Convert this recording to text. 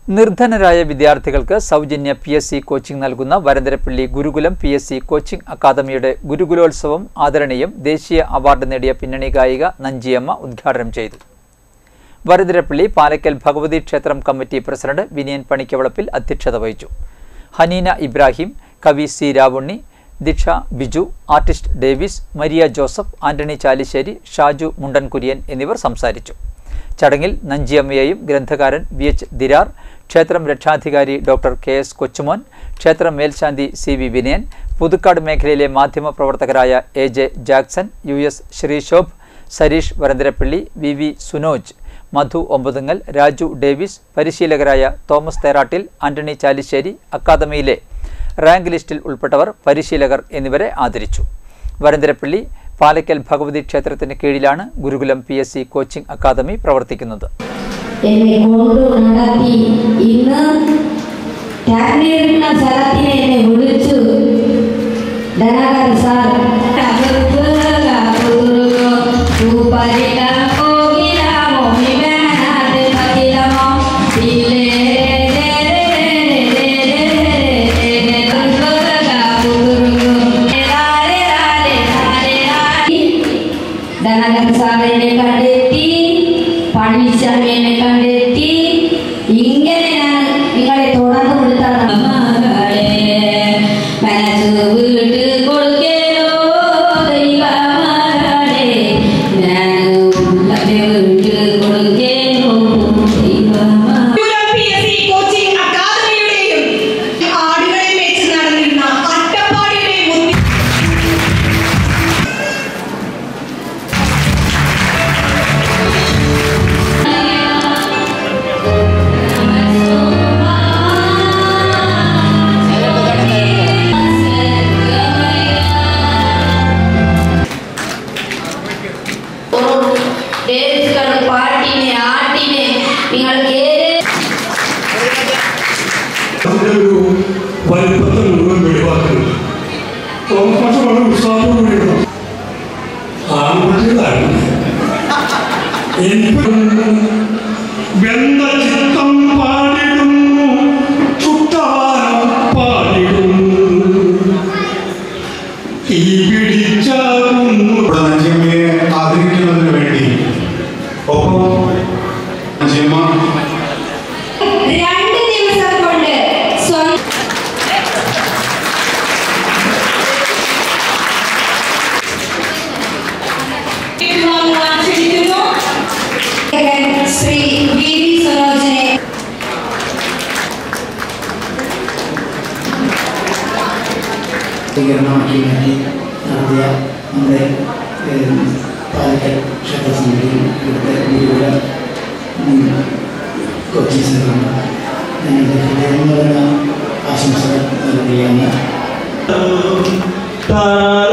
നിർധനരായ വിദ്യാർത്ഥികൾക്ക് സൗജന്യ പി എസ് സി കോച്ചിംഗ് നൽകുന്ന Varantharappally Gurukulam P S C coaching അക്കാദമിയുടെ ഗുരുകുലോത്സവം ആദരണീയം ദേശീയ അവാർഡ് നേടിയ പിന്നണി ഗായിക നഞ്ചിയമ്മ ഉദ്ഘാടനം ചെയ്തു വരന്തരപ്പള്ളി പാലക്കൽ ഭഗവതി ക്ഷേത്രം കമ്മിറ്റി പ്രസിഡന്റ് വിനയൻ പണിക്കവളപ്പിൽ അധ്യക്ഷത വഹിച്ചു ഹനീന ഇബ്രാഹിം കവി സി രാവുണ്ണി ദിക്ഷ ബിജു ആർട്ടിസ്റ്റ് ഡേവിസ് മരിയ ജോസഫ് ആന്റണി ചാലിശ്ശേരി ഷാജു മുണ്ടൻകുര്യൻ എന്നിവർ സംസാരിച്ചു ചടങ്ങിൽ നഞ്ചിയമ്മയെയും ഗ്രന്ഥകാരൻ വി എച്ച് ദിരാർ ക്ഷേത്രം രക്ഷാധികാരി ഡോക്ടർ കെ എസ് കൊച്ചുമോൻ ക്ഷേത്രം മേൽശാന്തി സി വി വിനയൻ പുതുക്കാട് മേഖലയിലെ മാധ്യമപ്രവർത്തകരായ A J Jackson U S Sreeshobh Sareesh Varantharappally V V Sunoj Madhu Ombathungal Raju Davis പരിശീലകരായ തോമസ് തേറാട്ടിൽ ആന്റണി ചാലിശ്ശേരി അക്കാദമിയിലെ റാങ്ക് ലിസ്റ്റിൽ ഉൾപ്പെട്ടവർ പരിശീലകർ എന്നിവരെ ആദരിച്ചു വരന്തരപ്പള്ളി പാലക്കൽ ഭഗവതി ക്ഷേത്രത്തിന് കീഴിലാണ് Gurukulam P S C coaching academy പ്രവർത്തിക്കുന്നത് എന്നെ കൊണ്ടു നടത്തി ഇന്ന് ടാക്ലിയിരുന്ന സ്ഥലത്തിനെ എന്നെ വിളിച്ചു ധനകർ സാർ ധനകർ സാറിനെ കണ്ടെത്തി പഴനിസ്വാമിയെ കണ്ടെത്തി ഇങ്ങനെ ഞാൻ നിങ്ങളെ തുടർന്ന് കൊടുത്താണ് മനസ്സ് വീട്ട് കൊടുക്കേലോ ദൈവമകളെ ഞാൻ ഉള്ളത് വീട്ട് കൊടുക്കേലോ ദൈവമകളെ ഗുരുകുലം PSC കോച്ചിംഗ് അക്കാദമിയുടെയും ആടുകളെ മേച്ച് നടന്നിരുന്ന അട്ടപ്പാടിയുടെയും മുന്നിൽ ഡേവിസ്കൾ പാട്ടിനെ ആട്ടിനെ നിങ്ങൾ കേരള അതിന്റെ ഒരു വലിപ്പത്തെ മുഴുവൻ വെളിവാക്കുന്നത് തോമസ് മാഷ് വളരെ ഉത്സാഹത്തോടുകൂടിയാണ് ആൺകുട്ടികളാണ് എനിക്ക് വെന്ത ചിത്തം പാടിടുന്നു ചുട്ടാരം പാടിടുന്നു തീ പിടിച്ചാകുന്നു ഇവിടെ നഞ്ചിയമ്മയെ ആദരിക്കുന്നതിന് വേണ്ടി ഒപ്പം നഞ്ചിയമ്മ രണ്ട് ദിവസം കൊണ്ട് സ്വന്തം വാങ്ങുവാൻ ക്ഷണിക്കുന്നു ശ്രീ വി വി സരോജിനെ സ്വീകരണമാക്കി മാറ്റി നടത്തിയ നമ്മുടെ ഏഹ്, പാലക്കൽ ക്ഷേത്ര സമിതിയും ഇവിടുത്തെ ഗുരുകുല ഉം, കോച്ചിങ് സെൻ്ററും ഞങ്ങളുടെ ഹൃദയം നിറഞ്ഞ ആശംസകൾ നൽകുകയാണ് താര